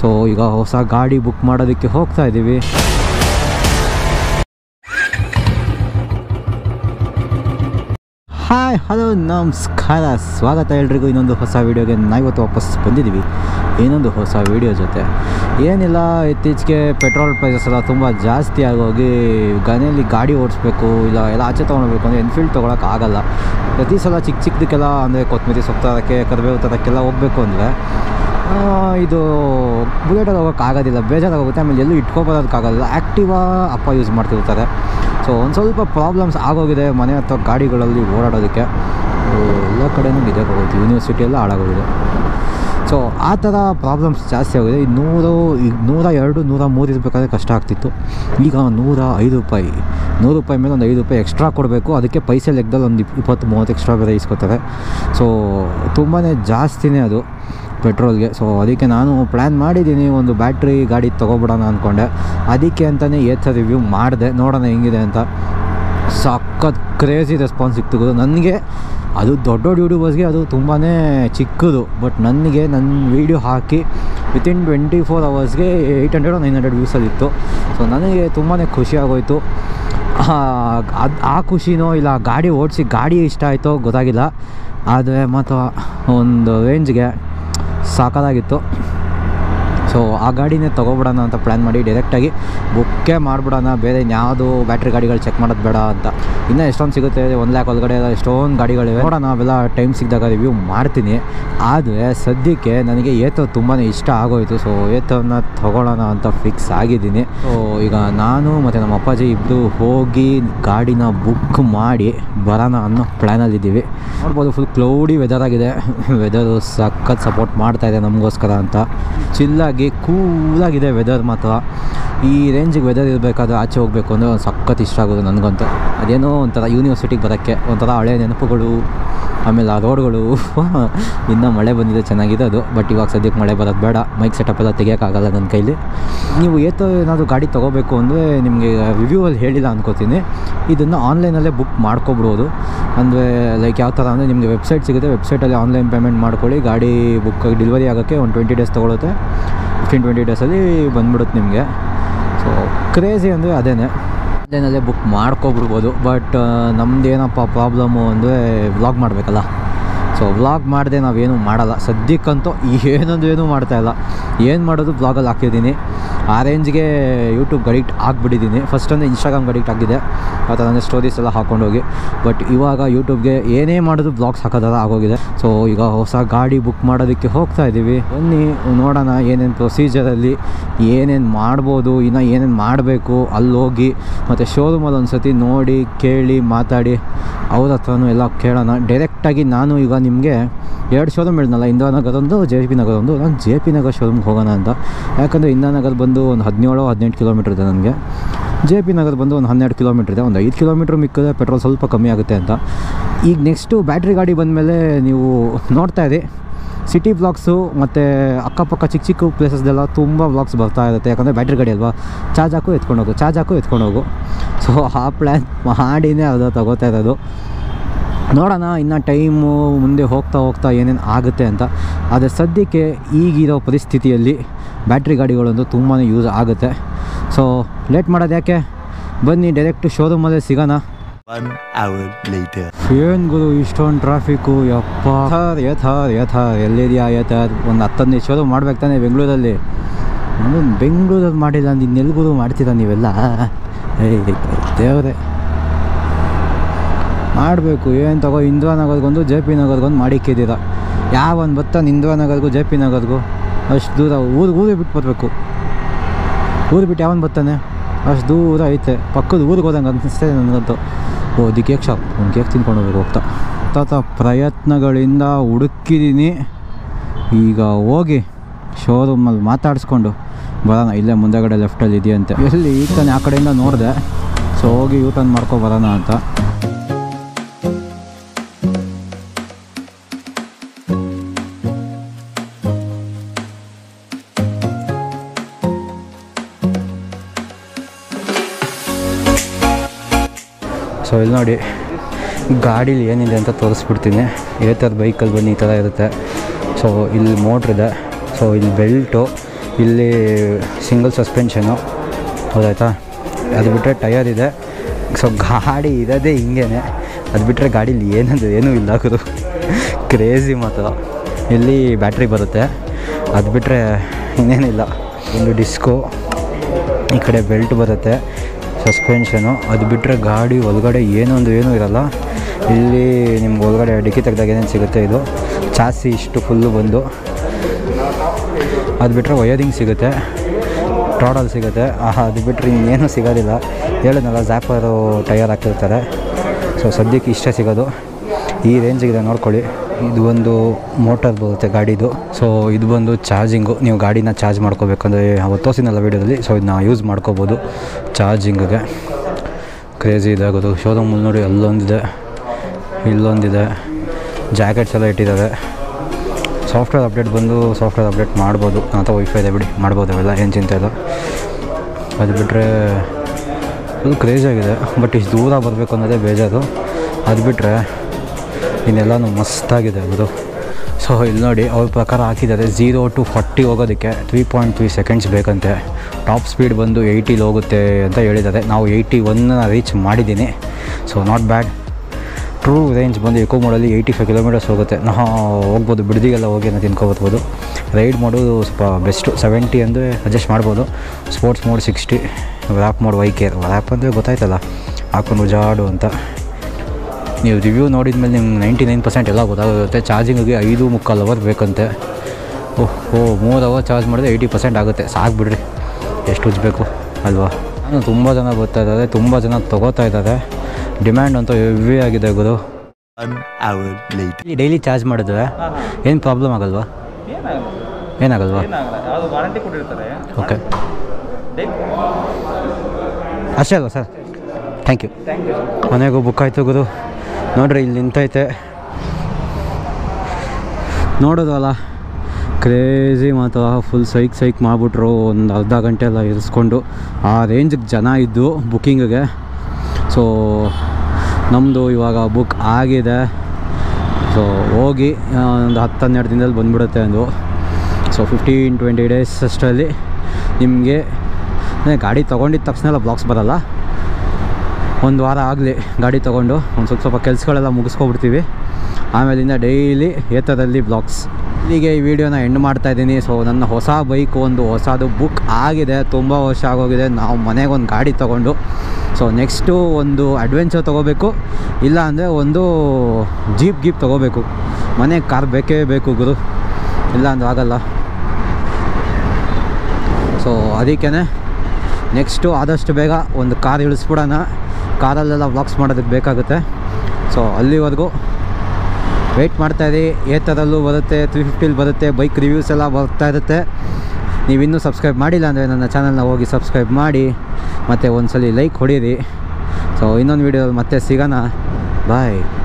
So ಈಗ ಹೊಸ ಗಾಡಿ ಬುಕ್ ಮಾಡೋದಕ್ಕೆ ಹೋಗ್ತಾ ಇದ್ದೀವಿ ಹಾಯ್ ಹಲೋ ನಮಸ್ಕಾರ ಸ್ವಾಗತ ಎಲ್ರಿಗೂ ಇನ್ನೊಂದು ಹೊಸ ವೀಡಿಯೋಗೆ ನಾವಿವತ್ತು ವಾಪಸ್ ಬಂದಿದ್ದೀವಿ ಇನ್ನೊಂದು ಹೊಸ ವೀಡಿಯೋ ಜೊತೆ ಏನಿಲ್ಲ ಇತ್ತೀಚೆಗೆ ಪೆಟ್ರೋಲ್ ಪ್ರೈಸಸ್ ಎಲ್ಲ ತುಂಬ ಜಾಸ್ತಿ ಆಗೋಗಿ ಗನೆಯಲ್ಲಿ ಗಾಡಿ ಓಡಿಸ್ಬೇಕು ಇಲ್ಲ ಎಲ್ಲ ಆಚೆ ತೊಗೊಳ್ಬೇಕು ಅಂದರೆ ಎನ್ಫೀಲ್ಡ್ ತೊಗೊಳಕ್ಕೆ ಆಗಲ್ಲ ಪ್ರತಿ ಸಲ ಚಿಕ್ಕ ಚಿಕ್ಕದಕ್ಕೆಲ್ಲ ಅಂದರೆ ಕೊತ್ತಂಬರಿ ಸೊಪ್ಪು ತರೋಕ್ಕೆ ಕರಿಬೇವು ತರೋಕ್ಕೆಲ್ಲ ಹೋಗಬೇಕು ಅಂದರೆ ಇದು ಬುಲೆಟಲ್ಲಿ ಹೋಗೋಕೆ ಆಗೋದಿಲ್ಲ ಬೇಜಾರಾಗೋಗುತ್ತೆ ಆಮೇಲೆ ಎಲ್ಲೂ ಇಟ್ಕೊಬರೋದಕ್ಕಾಗೋದಿಲ್ಲ ಆ್ಯಕ್ಟಿವಾ ಅಪ್ಪ ಯೂಸ್ ಮಾಡ್ತಿರ್ತಾರೆ ಸೊ ಒಂದು ಸ್ವಲ್ಪ ಪ್ರಾಬ್ಲಮ್ಸ್ ಆಗೋಗಿದೆ ಮನೆ ಹತ್ರ ಗಾಡಿಗಳಲ್ಲಿ ಓಡಾಡೋದಕ್ಕೆ ಎಲ್ಲ ಕಡೆನೂ ಇದೆ ಹೋಗುತ್ತೆ ಯೂನಿವರ್ಸಿಟಿ ಎಲ್ಲ ಹಾಳಾಗೋಗಿದೆ ಸೊ ಆ ಥರ ಪ್ರಾಬ್ಲಮ್ಸ್ ಜಾಸ್ತಿ ಆಗಿದೆ ಈ ನೂರು ಈಗ ನೂರ ಎರಡು ನೂರ ಮೂರು ಇರಬೇಕಾದ್ರೆ ಕಷ್ಟ ಆಗ್ತಿತ್ತು ಈಗ ನೂರ ಐದು ರೂಪಾಯಿ ನೂರು ರೂಪಾಯಿ ಮೇಲೆ ಒಂದು ಐದು ರೂಪಾಯಿ ಎಕ್ಸ್ಟ್ರಾ ಕೊಡಬೇಕು ಅದಕ್ಕೆ ಪೈಸೆ ಲೆಕ್ಕದಲ್ಲಿ ಒಂದು ಇಪ್- ಇಪ್ಪತ್ತು ಮೂವತ್ತು ಎಕ್ಸ್ಟ್ರಾ ಬೇರೆ ಇಸ್ಕೊತಾರೆ ಸೊ ತುಂಬಾ ಜಾಸ್ತಿನೇ ಅದು ಪೆಟ್ರೋಲ್ಗೆ ಸೊ ಅದಕ್ಕೆ ನಾನು ಪ್ಲ್ಯಾನ್ ಮಾಡಿದ್ದೀನಿ ಒಂದು ಬ್ಯಾಟ್ರಿ ಗಾಡಿ ತೊಗೊಬಿಡೋಣ ಅಂದ್ಕೊಂಡೆ ಅದಕ್ಕೆ ಅಂತಲೇ ಏಥ ರಿವ್ಯೂ ಮಾಡಿದೆ ನೋಡೋಣ ಹೆಂಗಿದೆ ಅಂತ ಸಖತ್ ಕ್ರೇಜಿ ರೆಸ್ಪಾನ್ಸ್ ಸಿಕ್ತು ಗೊತ್ತು ನನಗೆ ಅದು ದೊಡ್ಡ ದೊಡ್ಡ ಯೂಟ್ಯೂಬರ್ಸ್ಗೆ ಅದು ತುಂಬಾ ಚಿಕ್ಕದು ಬಟ್ ನನಗೆ ನನ್ನ ವೀಡಿಯೋ ಹಾಕಿ ವಿತಿನ್ ಟ್ವೆಂಟಿ ಫೋರ್ ಅವರ್ಸ್ಗೆ ಏಯ್ಟ್ ಹಂಡ್ರೆಡ್ ನೈನ್ ಹಂಡ್ರೆಡ್ ವ್ಯೂಸಲ್ಲಿತ್ತು ಸೊ ನನಗೆ ತುಂಬಾ ಖುಷಿ ಆಗೋಯ್ತು ಅದು ಆ ಖುಷಿನೋ ಇಲ್ಲ ಗಾಡಿ ಓಡಿಸಿ ಗಾಡಿ ಇಷ್ಟ ಆಯಿತೋ ಗೊತ್ತಾಗಿಲ್ಲ ಆದರೆ ಮತ್ತು ಒಂದು ರೇಂಜ್ಗೆ ಸಾಕಾಗಿತ್ತು ಸೊ ಆ ಗಾಡಿನೇ ತೊಗೊಬಿಡೋಣ ಅಂತ ಪ್ಲ್ಯಾನ್ ಮಾಡಿ ಡೈರೆಕ್ಟಾಗಿ ಬುಕ್ಕೇ ಮಾಡಿಬಿಡೋಣ ಬೇರೆ ಇನ್ಯಾವುದು ಬ್ಯಾಟ್ರಿ ಗಾಡಿಗಳು ಚೆಕ್ ಮಾಡೋದು ಬೇಡ ಅಂತ ಇನ್ನೂ ಎಷ್ಟೊಂದು ಸಿಗುತ್ತೆ ಒಂದು ಲ್ಯಾಕ್ ಒಳಗಡೆ ಎಲ್ಲ ಎಷ್ಟೊಂದು ಗಾಡಿಗಳಿವೆ ನೋಡೋಣ ಅವೆಲ್ಲ ಟೈಮ್ ಸಿಕ್ಕಿದಾಗ ರಿವ್ಯೂ ಮಾಡ್ತೀನಿ ಆದರೆ ಸದ್ಯಕ್ಕೆ ನನಗೆ ಏತೋ ತುಂಬಾ ಇಷ್ಟ ಆಗೋಯಿತು ಸೊ ಏತೋನ ತೊಗೊಳ್ಳೋಣ ಅಂತ ಫಿಕ್ಸ್ ಆಗಿದ್ದೀನಿ ಸೊ ಈಗ ನಾನು ಮತ್ತು ನಮ್ಮ ಅಪ್ಪಾಜಿ ಇಬ್ಬರು ಹೋಗಿ ಗಾಡಿನ ಬುಕ್ ಮಾಡಿ ಬರೋಣ ಅನ್ನೋ ಪ್ಲ್ಯಾನಲ್ಲಿದ್ದೀವಿ ನೋಡ್ಬೋದು ಫುಲ್ ಕ್ಲೌಡಿ ವೆದರ್ ಆಗಿದೆ ವೆದರು ಸಖತ್ ಸಪೋರ್ಟ್ ಮಾಡ್ತಾ ಇದೆ ನಮಗೋಸ್ಕರ ಅಂತ ಚಿಲ್ಲಾಗಿ ಕೂಲಾಗಿದೆ ವೆದರ್ ಮಾತ್ರ ಈ ರೇಂಜಿಗೆ ವೆದರ್ ಇರಬೇಕಾದ್ರೆ ಆಚೆ ಹೋಗಬೇಕು ಅಂದರೆ ಒಂದು ಸಖತ್ ಇಷ್ಟ ಆಗೋದು ನನಗಂತೂ ಅದೇನೋ ಒಂಥರ ಯೂನಿವರ್ಸಿಟಿಗೆ ಬರೋಕ್ಕೆ ಒಂಥರ ಹಳೆ ನೆನಪುಗಳು ಆಮೇಲೆ ಆ ರೋಡ್ಗಳು ಇನ್ನೂ ಮಳೆ ಬಂದಿದೆ ಚೆನ್ನಾಗಿದೆ ಅದು ಬಟ್ ಇವಾಗ ಸದ್ಯಕ್ಕೆ ಮಳೆ ಬರೋದು ಬೇಡ ಮೈಕ್ ಸೆಟಪ್ ಎಲ್ಲ ತೆಗಿಯೋಕ್ಕಾಗಲ್ಲ ನನ್ನ ಕೈಲಿ ನೀವು ಏತೋ ಏನಾದರೂ ಗಾಡಿ ತೊಗೋಬೇಕು ಅಂದರೆ ನಿಮಗೆ ರಿವ್ಯೂ ಅಲ್ಲಿ ಹೇಳಿಲ್ಲ ಅನ್ಕೋತೀನಿ ಇದನ್ನು ಆನ್ಲೈನಲ್ಲೇ ಬುಕ್ ಮಾಡ್ಕೊಬಿಡ್ಬೋದು ಅಂದರೆ ಲೈಕ್ ಯಾವ ಥರ ಅಂದರೆ ನಿಮಗೆ ವೆಬ್ಸೈಟ್ ಸಿಗುತ್ತೆ ವೆಬ್ಸೈಟಲ್ಲಿ ಆನ್ಲೈನ್ ಪೇಮೆಂಟ್ ಮಾಡ್ಕೊಳ್ಳಿ ಗಾಡಿ ಬುಕ್ ಡೆಲಿವರಿ ಆಗೋಕ್ಕೆ ಒಂದು ಟ್ವೆಂಟಿ ಡೇಸ್ ತೊಗೊಳುತ್ತೆ ಫಿಫ್ಟೀನ್ ಟ್ವೆಂಟಿ ಡೇಸಲ್ಲಿ ಬಂದ್ಬಿಡುತ್ತೆ ನಿಮಗೆ ಸೊ ಕ್ರೇಜಿ ಅಂದರೆ ಅದೇನೆ ಆನ್ಲೈನಲ್ಲೇ ಬುಕ್ ಮಾಡ್ಕೊಬಿಡ್ಬೋದು ಬಟ್ ನಮ್ದು ಏನಪ್ಪ ಪ್ರಾಬ್ಲಮ್ಮು ಅಂದರೆ ವ್ಲಾಗ್ ಮಾಡಬೇಕಲ್ಲ ಸೊ ವ್ಲಾಗ್ ಮಾಡದೆ ನಾವೇನು ಮಾಡಲ್ಲ ಸದ್ಯಕ್ಕಂತೂ ಏನೊಂದು ಏನೂ ಮಾಡ್ತಾಯಿಲ್ಲ ಏನು ಮಾಡೋದು ಬ್ಲಾಗಲ್ಲಿ ಹಾಕಿದ್ದೀನಿ ಆ ರೇಂಜ್ಗೆ ಯೂಟ್ಯೂಬ್ ಅಡಿಕ್ಟ್ ಆಗಿಬಿಟ್ಟಿದ್ದೀನಿ ಫಸ್ಟ್ ಅಂದರೆ ಇನ್ಸ್ಟಾಗ್ರಾಮ್ ಅಡಿಕ್ಟ್ ಆಗಿದೆ ಆ ಥರ ಅಂದರೆ ಸ್ಟೋರೀಸ್ ಎಲ್ಲ ಹಾಕೊಂಡೋಗಿ ಬಟ್ ಇವಾಗ ಯೂಟ್ಯೂಬ್ಗೆ ಏನೇ ಮಾಡೋದು ಬ್ಲಾಗ್ಸ್ ಹಾಕೋದಲ್ಲ ಆಗೋಗಿದೆ ಸೊ ಈಗ ಹೊಸ ಗಾಡಿ ಬುಕ್ ಮಾಡೋದಕ್ಕೆ ಹೋಗ್ತಾ ಇದ್ದೀವಿ ಬನ್ನಿ ನೋಡೋಣ ಏನೇನು ಪ್ರೊಸೀಜರಲ್ಲಿ ಏನೇನು ಮಾಡ್ಬೋದು ಇನ್ನು ಏನೇನು ಮಾಡಬೇಕು ಅಲ್ಲಿ ಹೋಗಿ ಮತ್ತು ಶೋರೂಮಲ್ಲಿ ಒಂದು ಸತಿ ನೋಡಿ ಕೇಳಿ ಮಾತಾಡಿ ಅವ್ರ ಹತ್ರನೂ ಎಲ್ಲ ಕೇಳೋಣ ಡೈರೆಕ್ಟಾಗಿ ನಾನು ಈಗ ನಿಮಗೆ ಎರಡು ಶೋರೂಮ್ ಹೇಳಿದ್ನಲ್ಲ ಇಂದಿರಾನಗರೊಂದು ಜೆ ಪಿ ನಗರೊಂದು ನಾನು ಜೆ ಪಿ ನಗರ್ ಶೋರೂಮ್ಗೆ ಹೋಗೋಣ ಅಂತ ಯಾಕಂದರೆ ಇಂದಿರಾನಗರ್ ಬಂದು ಒಂದು ಹದಿನೇಳು ಹದಿನೆಂಟು ಕಿಲೋಮೀಟ್ರ್ ಇದೆ ನನಗೆ ಜೆ ಪಿ ನಗರ್ ಬಂದು ಒಂದು ಹನ್ನೆರಡು ಕಿಲೋಮೀಟ್ರ್ ಇದೆ ಒಂದು ಐದು ಕಿಲೋಮೀಟ್ರ್ ಮಿಕ್ಕಿದ್ರೆ ಪೆಟ್ರೋಲ್ ಸ್ವಲ್ಪ ಕಮ್ಮಿ ಆಗುತ್ತೆ ಅಂತ ಈಗ ನೆಕ್ಸ್ಟು ಬ್ಯಾಟ್ರಿ ಗಾಡಿ ಬಂದಮೇಲೆ ನೀವು ನೋಡ್ತಾ ಇರಿ ಸಿಟಿ ಬ್ಲಾಗ್ಸು ಮತ್ತು ಅಕ್ಕಪಕ್ಕ ಚಿಕ್ಕ ಚಿಕ್ಕ ಪ್ಲೇಸಸ್ದೆಲ್ಲ ತುಂಬ ಬ್ಲಾಗ್ಸ್ ಬರ್ತಾ ಇರುತ್ತೆ ಯಾಕಂದರೆ ಬ್ಯಾಟ್ರಿ ಗಾಡಿ ಅಲ್ವಾ ಚಾರ್ಜ್ ಹಾಕು ಎತ್ಕೊಂಡು ಹೋಗು ಚಾರ್ಜ್ ಹಾಕು ಎತ್ಕೊಂಡು ಹೋಗು ಸೊ ಆ ಪ್ಲ್ಯಾನ್ ಮಾಡಿನೇ ಅದು ತಗೋತಾ ಇರೋದು ನೋಡೋಣ ಇನ್ನು ಟೈಮು ಮುಂದೆ ಹೋಗ್ತಾ ಹೋಗ್ತಾ ಏನೇನು ಆಗುತ್ತೆ ಅಂತ ಆದರೆ ಸದ್ಯಕ್ಕೆ ಈಗಿರೋ ಪರಿಸ್ಥಿತಿಯಲ್ಲಿ ಬ್ಯಾಟ್ರಿ ಗಾಡಿಗಳಂತೂ ತುಂಬಾ ಯೂಸ್ ಆಗುತ್ತೆ ಸೊ ಲೇಟ್ ಮಾಡೋದು ಯಾಕೆ ಬನ್ನಿ ಡೈರೆಕ್ಟ್ ಶೋರೂಮಲ್ಲೇ ಸಿಗೋಣ One hour later. ಏನು ಗುರು ಇಷ್ಟೊಂದು ಟ್ರಾಫಿಕ್ಕು ಯಪ್ಪ ಯಥಾರ್ ಯಥಾರ್ ಯಥಾರ್ ಎಲ್ಲಿದೆಯಾ ಯಥಾರ್ ಒಂದು ಹತ್ತೊಂದು ಶೋರೂಮ್ ಮಾಡ್ಬೇಕು ತಾನೆ ಬೆಂಗಳೂರಲ್ಲಿ ನಾನು ಬೆಂಗಳೂರಲ್ಲಿ ಮಾಡಿಲ್ಲ ಅಂದ್ರೆ ಇನ್ನೆಲ್ಲಿ ಗುರು ಮಾಡ್ತೀರಾ ನೀವೆಲ್ಲ ಏಯ್ ದೇವರೇ ಮಾಡಬೇಕು ಏನು ತಗೋ ಇಂದಿರಾನಗರ್ಗೊಂದು ಜೆ ಪಿ ನಗರ್ಗೊಂದು ಮಾಡಿಕ್ಕಿದ್ದೀರ ಯಾವ ಒಂದು ಬರ್ತಾನೆ ಇಂದಿರಾನಗರ್ಗೂ ಜೆ ಪಿ ನಗರ್ಗೂ ಅಷ್ಟು ದೂರ ಊರು ಊರಿಗೆ ಬಿಟ್ಟು ಬರಬೇಕು ಊರು ಬಿಟ್ಟು ಯಾವನ್ ಬರ್ತಾನೆ ಅಷ್ಟು ದೂರ ಐತೆ ಪಕ್ಕದ ಊರಿಗೆ ಹೋದಂಗೆ ಅನಿಸ್ತದೆ ನನಗಂತೂ ಓ ದಿ ಕೇಕ್ ಶಾಪ್ ಒಂದು ಕೇಕ್ ತಿನ್ಕೊಂಡು ಹೋಗ್ಬೇಕು ಹೋಗ್ತಾ ಸತತ ಪ್ರಯತ್ನಗಳಿಂದ ಹುಡುಕಿದ್ದೀನಿ ಈಗ ಹೋಗಿ ಶೋರೂಮಲ್ಲಿ ಮಾತಾಡಿಸ್ಕೊಂಡು ಬರೋಣ ಇಲ್ಲೇ ಮುಂದೆಗಡೆ ಲೆಫ್ಟಲ್ಲಿ ಇದೆಯಂತೆ ಎಲ್ಲಿ ಈಗ ತಾನೆ ಆ ಕಡೆಯಿಂದ ನೋಡಿದೆ ಸೊ ಹೋಗಿ ಯೂ ಟರ್ನ್ ಮಾಡ್ಕೊ ಬರೋಣ ಅಂತ ಸೊ ಇಲ್ಲಿ ನೋಡಿ ಗಾಡೀಲಿ ಏನಿದೆ ಅಂತ ತೋರಿಸ್ಬಿಡ್ತೀನಿ ಏ ಥರ ಬೈಕಲ್ಲಿ ಬನ್ನಿ ಈ ಥರ ಇರುತ್ತೆ ಸೊ ಇಲ್ಲಿ ಮೋಟ್ರ್ ಇದೆ ಸೊ ಇಲ್ಲಿ ಬೆಲ್ಟು ಇಲ್ಲಿ ಸಿಂಗಲ್ ಸಸ್ಪೆನ್ಷನು ಹೌದಾಯ್ತಾ ಅದು ಬಿಟ್ಟರೆ ಟಯರ್ ಇದೆ ಸೊ ಗಾಡಿ ಇರೋದೇ ಹಿಂಗೇನೆ ಅದು ಬಿಟ್ಟರೆ ಗಾಡೀಲಿ ಏನದು ಏನೂ ಇಲ್ಲ ಗುರು ಕ್ರೇಜಿ ಮಾತ್ರ ಇಲ್ಲಿ ಬ್ಯಾಟ್ರಿ ಬರುತ್ತೆ ಅದು ಬಿಟ್ಟರೆ ಇನ್ನೇನಿಲ್ಲ ಒಂದು ಡಿಸ್ಕೋ ಈ ಕಡೆ ಬೆಲ್ಟ್ ಬರುತ್ತೆ ಸಸ್ಪೆನ್ಷನು ಅದು ಬಿಟ್ಟರೆ ಗಾಡಿ ಒಳಗಡೆ ಏನೊಂದು ಏನೂ ಇರಲ್ಲ ಇಲ್ಲಿ ನಿಮ್ಗೆ ಒಳಗಡೆ ಡಿಕ್ಕಿ ತೆಗೆದಾಗ ಏನೇನು ಸಿಗುತ್ತೆ ಇದು ಚಾಸಿ ಇಷ್ಟು ಫುಲ್ಲು ಬಂದು ಅದು ಬಿಟ್ಟರೆ ವಯರಿಂಗ್ ಸಿಗುತ್ತೆ ಟ್ರಾಡಲ್ ಸಿಗುತ್ತೆ ಆಹಾ ಅದು ಬಿಟ್ಟರೆ ಇನ್ನೇನು ಸಿಗೋದಿಲ್ಲ ಹೇಳಿದ್ನಲ್ಲ ಜ್ಯಾಪರು ಟಯರ್ ಹಾಕಿರ್ತಾರೆ ಸೊ ಸದ್ಯಕ್ಕೆ ಇಷ್ಟೇ ಸಿಗೋದು ಈ ರೇಂಜಿಗಿದೆ ನೋಡ್ಕೊಳ್ಳಿ ಇದು ಒಂದು ಮೋಟರ್ ಬರುತ್ತೆ ಗಾಡಿದು ಸೊ ಇದು ಬಂದು ಚಾರ್ಜಿಂಗು ನೀವು ಗಾಡಿನ ಚಾರ್ಜ್ ಮಾಡ್ಕೋಬೇಕಂದ್ರೆ ಅವತ್ತು ತೋರಿಸಿನಲ್ಲ ವೀಡಿಯೋದಲ್ಲಿ ಸೊ ಇದನ್ನ ಯೂಸ್ ಮಾಡ್ಕೋಬೋದು ಚಾರ್ಜಿಂಗಿಗೆ ಕ್ರೇಜಿ ಇದಾಗೋದು ಶೋರೂಮಲ್ಲಿ ನೋಡಿ ಅಲ್ಲೊಂದಿದೆ ಇಲ್ಲೊಂದಿದೆ ಜಾಕೆಟ್ಸ್ ಎಲ್ಲ ಇಟ್ಟಿದ್ದಾರೆ ಸಾಫ್ಟ್ವೇರ್ ಅಪ್ಡೇಟ್ ಬಂದು ಸಾಫ್ಟ್ವೇರ್ ಅಪ್ಡೇಟ್ ಮಾಡ್ಬೋದು ನನ್ನ ಹತ್ರ ವೈಫೈ ಇದೆ ಬಿಡಿ ಮಾಡ್ಬೋದು ಅವೆಲ್ಲ ಏನು ಚಿಂತೆ ಇಲ್ಲ ಅದು ಬಿಟ್ಟರೆ ಅದು ಕ್ರೇಜ್ ಆಗಿದೆ ಬಟ್ ಇಷ್ಟು ದೂರ ಬರಬೇಕು ಅನ್ನೋದೇ ಬೇಜಾರು ಅದು ಬಿಟ್ಟರೆ ಇನ್ನೆಲ್ಲನೂ ಮಸ್ತಾಗಿದೆ ಅದು ಸೊ ಇಲ್ಲಿ ನೋಡಿ ಅವ್ರ ಪ್ರಕಾರ ಹಾಕಿದ್ದಾರೆ ಝೀರೋ ಟು ಫಾರ್ಟಿ ಹೋಗೋದಕ್ಕೆ ತ್ರೀ ಪಾಯಿಂಟ್ ತ್ರೀ ಸೆಕೆಂಡ್ಸ್ ಬೇಕಂತೆ ಟಾಪ್ ಸ್ಪೀಡ್ ಬಂದು ಏಯ್ಟಿಲಿ ಹೋಗುತ್ತೆ ಅಂತ ಹೇಳಿದ್ದಾರೆ ನಾವು ಏಯ್ಟಿ ಒನ್ನ ರೀಚ್ ಮಾಡಿದ್ದೀನಿ so not bad true range ಬಂದು ಎಕೋ ಮೋಡಲ್ಲಿ ಏಯ್ಟಿ ಫೈವ್ ಕಿಲೋಮೀಟರ್ಸ್ ಹೋಗುತ್ತೆ ನಾವು ಹೋಗ್ಬೋದು ಬಿಡದಿಗೆಲ್ಲ ಹೋಗಿ ನಾವು ತಿನ್ಕೊಬರ್ಬೋದು ರೈಡ್ ಮಾಡೋದು ಸ್ವಲ್ಪ ಬೆಸ್ಟು ಸೆವೆಂಟಿ ಅಂದರೆ ಅಡ್ಜಸ್ಟ್ ಮಾಡ್ಬೋದು sports mode sixty warp mode why care warp ಅಂದರೆ ಗೊತ್ತಾಯ್ತಲ್ಲ ಹಾಕೊಂಡು ಜಾಡು ಅಂತ ನೀವು ರಿವ್ಯೂ ನೋಡಿದ ಮೇಲೆ ನಿಮ್ಗೆ ನೈಂಟಿ ನೈನ್ ಪರ್ಸೆಂಟ್ ಎಲ್ಲ ಗೊತ್ತಾಗುತ್ತೆ ಚಾರ್ಜಿಂಗಿಗೆ ಐದು ಮುಕ್ಕಾಲು ಅವರ್ ಬೇಕಂತೆ ಓಹ್ ಓ ಮೂರು ಅವರ್ ಚಾರ್ಜ್ ಮಾಡಿದ್ರೆ ಏಯ್ಟಿ ಪರ್ಸೆಂಟ್ ಆಗುತ್ತೆ ಸಾಕು ಬಿಡ್ರಿ ಎಷ್ಟು ಉಜ್ಬೇಕು ಅಲ್ವಾ ನಾನು ತುಂಬ ಜನ ಬರ್ತಾ ಇದ್ದಾರೆ ತುಂಬ ಜನ ತೊಗೋತಾ ಇದ್ದಾರೆ ಡಿಮ್ಯಾಂಡ್ ಅಂತೂ ಹೆವಿ ಆಗಿದೆ ಗುರು One hour later. ಇಲ್ಲಿ ಡೈಲಿ ಚಾರ್ಜ್ ಮಾಡಿದ್ರೆ ಏನು ಪ್ರಾಬ್ಲಮ್ ಆಗಲ್ವಾ ಏನಾಗಲ್ಲ ಏನಾಗಲ್ವಾ ಏನಾಗಲ್ಲ ಯಾವುದು ವಾರಂಟಿ ಕೊಟ್ಟಿರ್ತಾರೆ ಓಕೆ ಡೈಲಿ ಅಷ್ಟೇ ಅಲ್ವಾ sir thank you thank you ಮನೆಗೂ ಬುಕ್ ಆಯಿತು ಗುರು ನೋಡ್ರಿ ಇಲ್ಲಿ ನಿಂತೈತೆ ನೋಡೋದಲ್ಲ ಕ್ರೇಜಿ ಮಾತು ಫುಲ್ ಸೈಕ್ ಸೈಕ್ ಮಾಡಿಬಿಟ್ರು ಒಂದು ಅರ್ಧ ಗಂಟೆ ಎಲ್ಲ ಇರಿಸ್ಕೊಂಡು ಆ ರೇಂಜಿಗೆ ಜನ ಇದ್ದು ಬುಕ್ಕಿಂಗಿಗೆ ಸೊ ನಮ್ಮದು ಇವಾಗ ಬುಕ್ ಆಗಿದೆ ಸೊ ಹೋಗಿ ಆ, ಒಂದು ಹತ್ತು ಹನ್ನೆರಡು ದಿನದಲ್ಲಿ ಬಂದ್ಬಿಡುತ್ತೆ ಅಂದು ಸೊ ಫಿಫ್ಟೀನ್ ಟ್ವೆಂಟಿ ಡೇಸ್ ಅಷ್ಟರಲ್ಲಿ ನಿಮಗೆ ಗಾಡಿ ತೊಗೊಂಡಿದ್ದ ತಕ್ಷಣ ಎಲ್ಲ ಬ್ಲಾಕ್ಸ್ ಬರಲ್ಲ ಒಂದು ವಾರ ಆಗಲಿ ಗಾಡಿ ತೊಗೊಂಡು ಒಂದು ಸ್ವಲ್ಪ ಸ್ವಲ್ಪ ಕೆಲಸಗಳೆಲ್ಲ ಮುಗಿಸ್ಕೊಬಿಡ್ತೀವಿ ಆಮೇಲಿಂದ ಡೈಲಿ ಏತರಲ್ಲಿ ಬ್ಲಾಗ್ಸ್ ಇಲ್ಲಿಗೆ ಈ ವಿಡಿಯೋನ ಎಂಡ್ ಮಾಡ್ತಾ ಇದ್ದೀನಿ ಸೊ ನನ್ನ ಹೊಸ ಬೈಕ್ ಒಂದು ಹೊಸದು ಬುಕ್ ಆಗಿದೆ ತುಂಬ ವರ್ಷ ಆಗೋಗಿದೆ ನಾವು ಮನೆಗೆ ಒಂದು ಗಾಡಿ ತೊಗೊಂಡು ಸೊ ನೆಕ್ಸ್ಟು ಒಂದು ಅಡ್ವೆಂಚರ್ ತೊಗೋಬೇಕು ಇಲ್ಲ ಅಂದರೆ ಒಂದು ಜೀಪ್ ಗೀಪ್ ತೊಗೋಬೇಕು ಮನೆಗೆ ಕಾರ್ ಬೇಕೇ ಬೇಕು ಗುರು ಇಲ್ಲ ಅಂದ್ರೆ ಆಗಲ್ಲ ಸೊ ಅದಕ್ಕೇ ನೆಕ್ಸ್ಟು ಆದಷ್ಟು ಬೇಗ ಒಂದು ಕಾರ್ ಇಳಿಸ್ಬಿಡೋಣ ಕಾರಲ್ಲೆಲ್ಲ ವ್ಲಾಗ್ಸ್ ಮಾಡೋದಕ್ಕೆ ಬೇಕಾಗುತ್ತೆ ಸೊ ಅಲ್ಲಿವರೆಗೂ ವೆಯ್ಟ್ ಮಾಡ್ತಾಯಿರಿ ಏ ಥರಲ್ಲೂ ಬರುತ್ತೆ ತ್ರೀ ಫಿಫ್ಟಿಲಿ ಬರುತ್ತೆ ಬೈಕ್ ರಿವ್ಯೂಸ್ ಎಲ್ಲ ಬರ್ತಾ ಇರುತ್ತೆ ನೀವಿನ್ನೂ ಸಬ್ಸ್ಕ್ರೈಬ್ ಮಾಡಿಲ್ಲ ಅಂದರೆ ನನ್ನ ಚಾನಲ್ನ ಹೋಗಿ ಸಬ್ಸ್ಕ್ರೈಬ್ ಮಾಡಿ ಮತ್ತು ಒಂದ್ಸಲಿ ಲೈಕ್ ಹೊಡೀರಿ ಸೊ ಇನ್ನೊಂದು ವೀಡಿಯೋದಲ್ಲಿ ಮತ್ತೆ ಸಿಗೋಣ ಬಾಯ್